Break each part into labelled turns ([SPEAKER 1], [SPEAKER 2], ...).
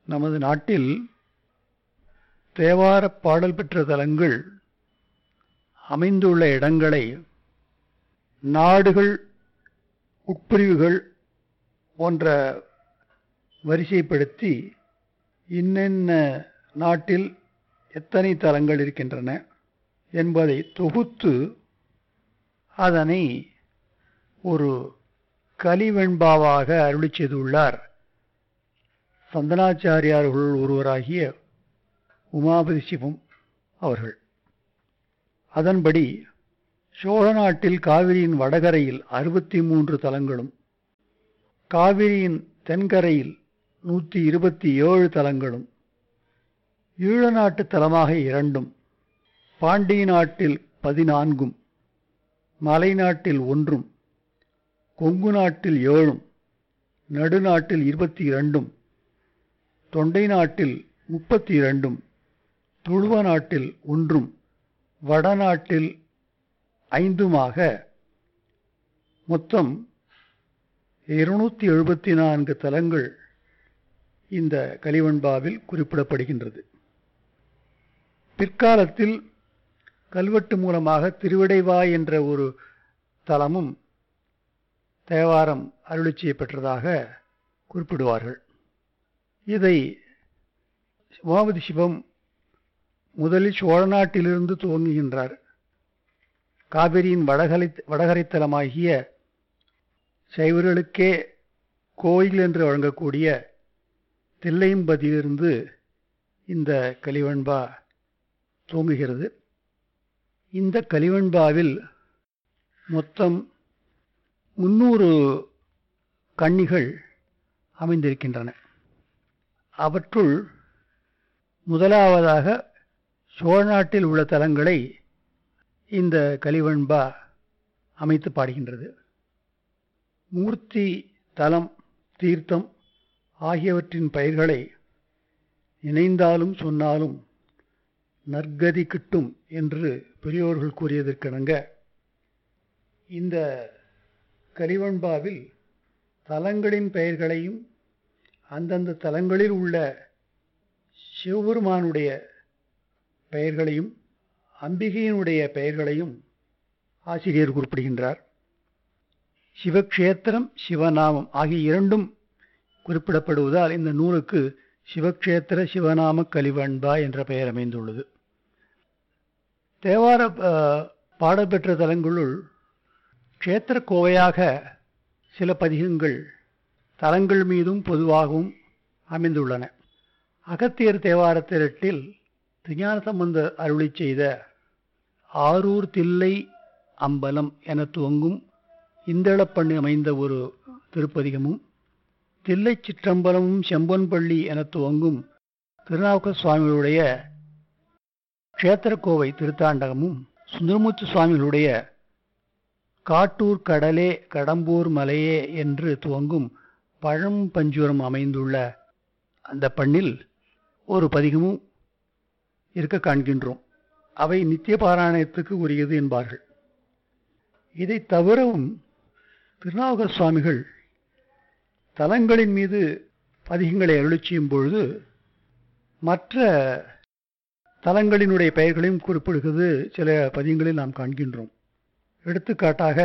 [SPEAKER 1] நமது நாட்டில் தேவார பாடல் பெற்ற தலங்கள் அமைந்துள்ள இடங்களை நாடுகள் உட்பிரிவுகள் போன்ற வரிசைப்படுத்தி இன்னென்ன நாட்டில் எத்தனை தலங்கள் இருக்கின்றன என்பதை தொகுத்து அதனை ஒரு கலிவெண்பாவாக அருளி செய்துள்ளார் சந்தனாச்சாரியார்கள் ஒருவராகிய உமாபதி சிவம் அவர்கள் அதன்படி சோழ நாட்டில் காவிரியின் வடகரையில் அறுபத்தி மூன்று தலங்களும் காவிரியின் தென்கரையில் நூற்றி இருபத்தி ஏழு தலங்களும் ஈழ நாட்டு தலமாக இரண்டும் பாண்டிய நாட்டில் பதினான்கும் மலைநாட்டில் ஒன்றும் கொங்கு நாட்டில் ஏழும் நடுநாட்டில் இருபத்தி இரண்டும் தொண்டை நாட்டில் முப்பத்தி இரண்டும் துளுவ நாட்டில் ஒன்றும் வடநாட்டில் ஐந்துமாக மொத்தம் இருநூத்தி எழுபத்தி நான்கு தலங்கள் இந்த கலிவெண்பாவில் குறிப்பிடப்படுகின்றது பிற்காலத்தில் கல்வெட்டு மூலமாக திருவிடைவாய் என்ற ஒரு தலமும் தேவாரம் அருளி செய்யப்பெற்றதாக குறிப்பிடுவார்கள் இதை உமாபதி சிவம் முதலில் சோழ நாட்டிலிருந்து துவங்குகின்றார் காவிரியின் வடகரை வடகரைத்தலமாகிய சைவர்களுக்கே கோயில் என்று வழங்கக்கூடிய தில்லையம்பதியிலிருந்து இந்த கலிவெண்பா தூங்குகிறது இந்த கலிவெண்பாவில் மொத்தம் முன்னூறு கன்னிகள் அமைந்திருக்கின்றன அவற்றுள் முதலாவதாக சோழ நாட்டில் உள்ள தலங்களை இந்த கலிவெண்பா அமைத்து பாடுகின்றது மூர்த்தி தலம் தீர்த்தம் ஆகியவற்றின் பெயர்களை நினைந்தாலும் சொன்னாலும் நற்கதி கிட்டும் என்று பெரியோர்கள் கூறியதற்கிணங்க இந்த கலிவெண்பாவில் தலங்களின் பெயர்களையும் அந்தந்த தலங்களில் உள்ள சிவபெருமானுடைய பெயர்களையும் அம்பிகையினுடைய பெயர்களையும் ஆசிரியர் குறிப்பிடுகின்றார் சிவக்ஷேத்திரம் சிவநாமம் ஆகிய இரண்டும் குறிப்பிடப்படுவதால் இந்த நூலுக்கு சிவக்ஷேத்திர சிவநாம கலிவண்பா என்ற பெயர் அமைந்துள்ளது தேவார பாடப்பெற்ற தலங்களுள் க்ஷேத்திர கோவையாக சில பதிகங்கள் தலங்கள் மீதும் பொதுவாகவும் அமைந்துள்ளன அகத்தியர் தேவார திரட்டில் திருஞான சம்பந்த அருளி செய்த ஆரூர் தில்லை அம்பலம் என துவங்கும் இந்தளப்பண்ணு அமைந்த ஒரு திருப்பதிகமும் தில்லை சிற்றம்பலமும் செம்பொன்பள்ளி என துவங்கும் திருநாவுக்க சுவாமிகளுடைய க்ஷேத்திரக்கோவை திருத்தாண்டகமும் சுந்தரமூர்த்தி சுவாமிகளுடைய காட்டூர் கடலே கடம்பூர் மலையே என்று துவங்கும் பழம் பஞ்சுரம் அமைந்துள்ள அந்த பண்ணில் ஒரு பதிகமும் இருக்க காண்கின்றோம் அவை நித்திய பாராயணத்துக்கு உரியது என்பார்கள் இதை தவிரவும் திருநாவுக்கர் சுவாமிகள் தலங்களின் மீது பதிகங்களை அருளி செய்யும் பொழுது மற்ற தலங்களினுடைய பெயர்களையும் குறிப்பிடுகிறது சில பதிகங்களில் நாம் காண்கின்றோம் எடுத்துக்காட்டாக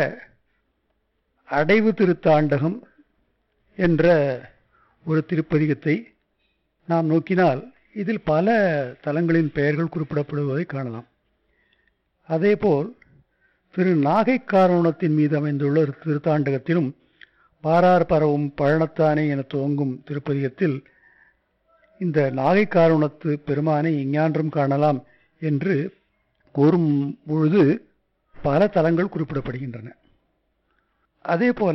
[SPEAKER 1] அடைவு திருத்தாண்டகம் என்ற ஒரு திருப்பதிகத்தை நாம் நோக்கினால் இதில் பல தலங்களின் பெயர்கள் குறிப்பிடப்படுவதை காணலாம் அதேபோல் திரு நாகைக்காரணத்தின் மீது அமைந்துள்ள ஒரு திருத்தாண்டகத்திலும் பாரார் பரவும் பழனத்தானே என துவங்கும் திருப்பதிகத்தில் இந்த நாகைக்காரணத்து பெருமானை இஞ்ஞான்றும் காணலாம் என்று கூறும் பொழுது பல தலங்கள் குறிப்பிடப்படுகின்றன அதே போல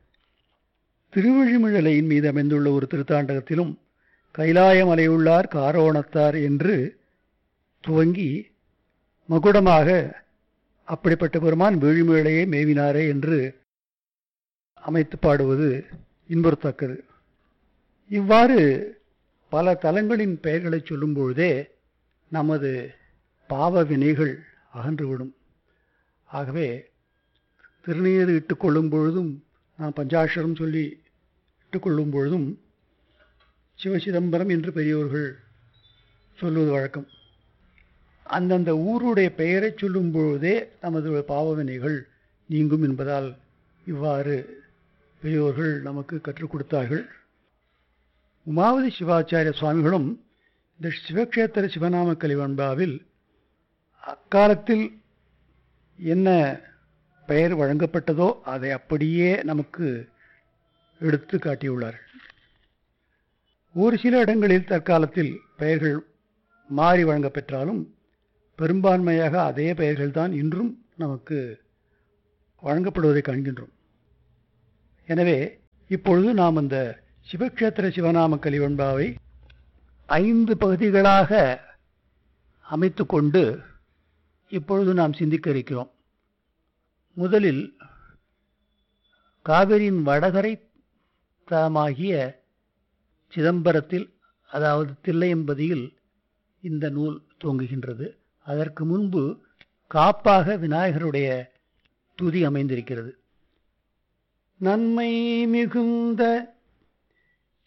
[SPEAKER 1] திருவழிமிழலையின் மீது அமைந்துள்ள ஒரு திருத்தாண்டகத்திலும் கைலாயமலையுள்ளார் காரோணத்தார் என்று துவங்கி மகுடமாக அப்படிப்பட்ட பெருமான் வீழிமிழையே மேவினாரே என்று அமைத்து பாடுவது இன்புறுத்தக்கது இவ்வாறு பல தலங்களின் பெயர்களை சொல்லும் பொழுதே நமது பாவ வினைகள் அகன்றுவிடும் ஆகவே திருநீர் இட்டுக்கொள்ளும் பொழுதும் நாம் பஞ்சாட்சரம் சொல்லி இட்டுக்கொள்ளும் பொழுதும் சிவசிதம்பரம் என்று பெரியோர்கள் சொல்வது வழக்கம் அந்தந்த ஊருடைய பெயரைச் சொல்லும் பொழுதே நமது பாவவினைகள் நீங்கும் என்பதால் இவ்வாறு பெரியோர்கள் நமக்கு கற்றுக் கொடுத்தார்கள் உமாவதி சிவாச்சாரிய சுவாமிகளும் இந்த சிவக்ஷேத்திர சிவநாம கலிவன்பாவில் அக்காலத்தில் என்ன பெயர் வழங்கப்பட்டதோ அதை அப்படியே நமக்கு எடுத்து காட்டியுள்ளார்கள் ஒரு சில இடங்களில் தற்காலத்தில் பெயர்கள் மாறி வழங்கப்பெற்றாலும் பெரும்பான்மையாக அதே பெயர்கள்தான் இன்றும் நமக்கு வழங்கப்படுவதை காண்கின்றோம் எனவே இப்பொழுது நாம் அந்த சிவக்ஷேத்திர சிவநாம கலிவன்பாவை ஐந்து பகுதிகளாக அமைத்து கொண்டு இப்பொழுது நாம் சிந்திக்க இருக்கிறோம் முதலில் காவிரியின் வடகரை தலமாகிய சிதம்பரத்தில் அதாவது தில்லையம்பதியில் இந்த நூல் துவங்குகின்றது அதற்கு முன்பு காப்பாக விநாயகருடைய துதி அமைந்திருக்கிறது நன்மை மிகுந்த